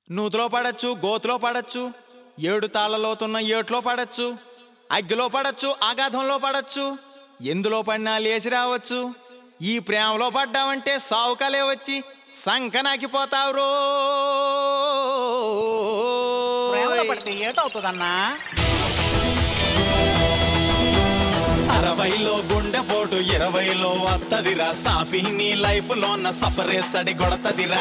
నూతిలో పడచ్చు గోతులో పడచ్చు ఏడు తాళ్ళలోతున్న ఏట్లో పడచ్చు అగ్గిలో పడచ్చు ఆఘాతంలో పడచ్చు ఎందులో పడినా లేచి రావచ్చు ఈ ప్రేమలో పడ్డావంటే సావుకాలే వచ్చి సంకనాకిపోతావు రో ప్రేమలో పడితే ఏటవుతుందన్నా అరవైలో గుండెపోటు ఇరవైలో వత్తదిరా సాఫీ నీ లైఫ్ లోన సఫరే సడి కొడతదిరా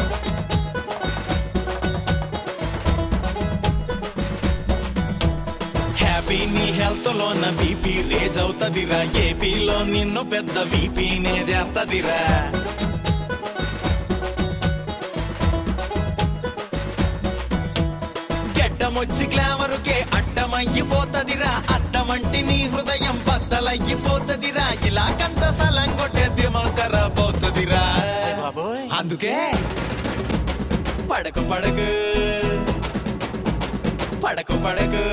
హ్యాపీ నీ హెల్త్ లోన బీపీ రేజ్ అవుతదిరా ఏపీలో నిన్ను పెద్ద వీపీనే చేస్తదిరా గెడ్డమొచ్చి గ్లామరుకే అడ్డమయ్యిపోతదిరా అడ్డమంటి నీ హృదయం బద్దలయ్యిపోతదిరా ఇలా కంత సలంగొట్టే దిమకర పోతదిరా బాబోయ్ అందుకే పడకు పడకు పడకు పడకు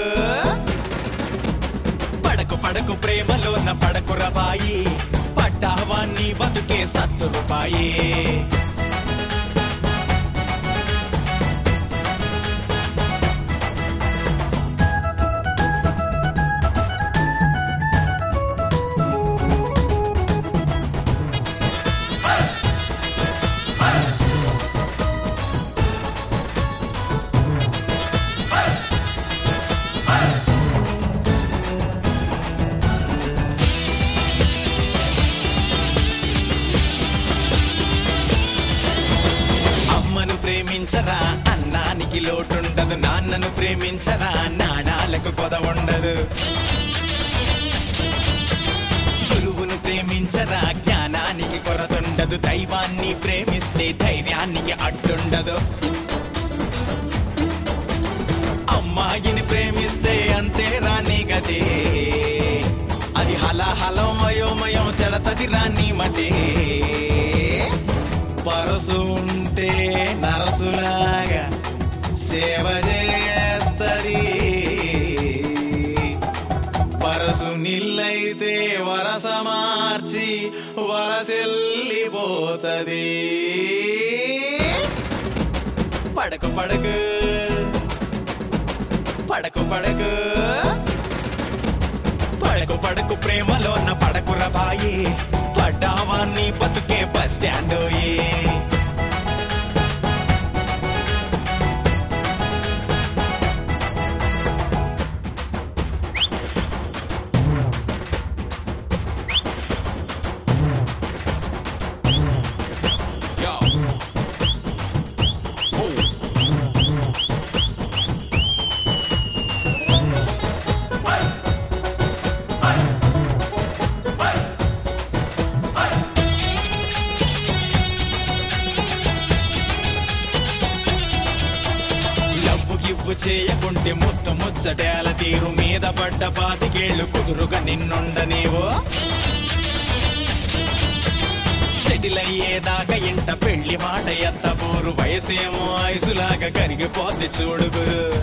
పడకు పడకు ప్రేమలోన పడకు రబాయి పడ్డావా నీ బతుకే సత్తు రూపాయి అమ్మను ప్రేమించరా అన్నానికి లోటుండదు నాన్నను ప్రేమించరా నాణాలకు కొద ఉండదు గురువును ప్రేమించరా జ్ఞానానికి కొరతుండదు దైవాన్ని ప్రేమిస్తే ధైర్యానికి అడ్డుండదు అమ్మాయిని ప్రేమిస్తే అంతే రాని గదే అది హలాహలం మయోమయం చెడతది రాని మతే పరసు ఉంటే నరసులాగా సేవ చేస్తది పరసు నిల్లైతే వరస మార్చి వరసెల్లిపోతది పడకు పడకు పడకు పడకు పడకు పడకు ప్రేమలోన పడకు రబాయి పడ్డావా నీ బతుకే బస్ స్టాండ్ లవ్వు గివ్వు చేయకుంటే ముత్తు ముచ్చటేల తీరు మీద పడ్డ పాతికేళ్ళు కుదురుగా నిన్నుండనేవో సెటిల్ అయ్యేదాకా ఇంట పెళ్లి మాట ఎత్తబోరు వయసేమో ఐసులాగా కరిగిపోద్ది చూడుగు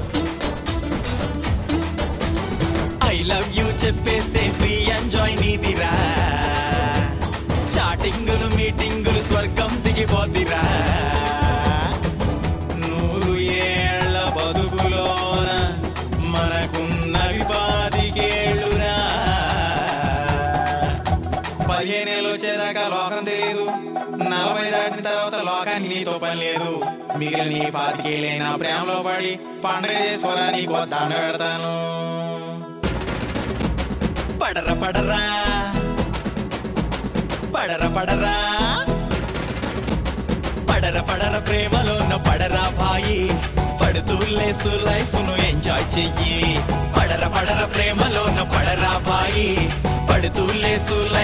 ఐ లవ్ యూ చెప్పేస్తే ఫ్రీ ఎంజాయ్ నీదిరా చాటింగులు మీటింగులు స్వర్గం దిగిపోద్దిరా నూరు ఏళ్ల బతుకులోన మనకున్నవి పాతికేళ్ళురా పదిహేనేళ్ళు వచ్చేదాకా లోకం తెలియదు నలభై దాటిన తర్వాత లోకానికి నీతో పని లేదు మిగిలిన నీ పాతికేళ్ళైనా ప్రేమలో పడి పండగ చేసుకోరా నీకో దండ పెడతాను పడర పడరా పడర పడరా పడర పడర ప్రేమలోన పడరా భాయి పడుతూ లేస్తూ లైఫ్ ను ఎంజాయ్ చెయ్యి పడర పడర ప్రేమలోన పడరా భాయి పడుతూ లేస్తూ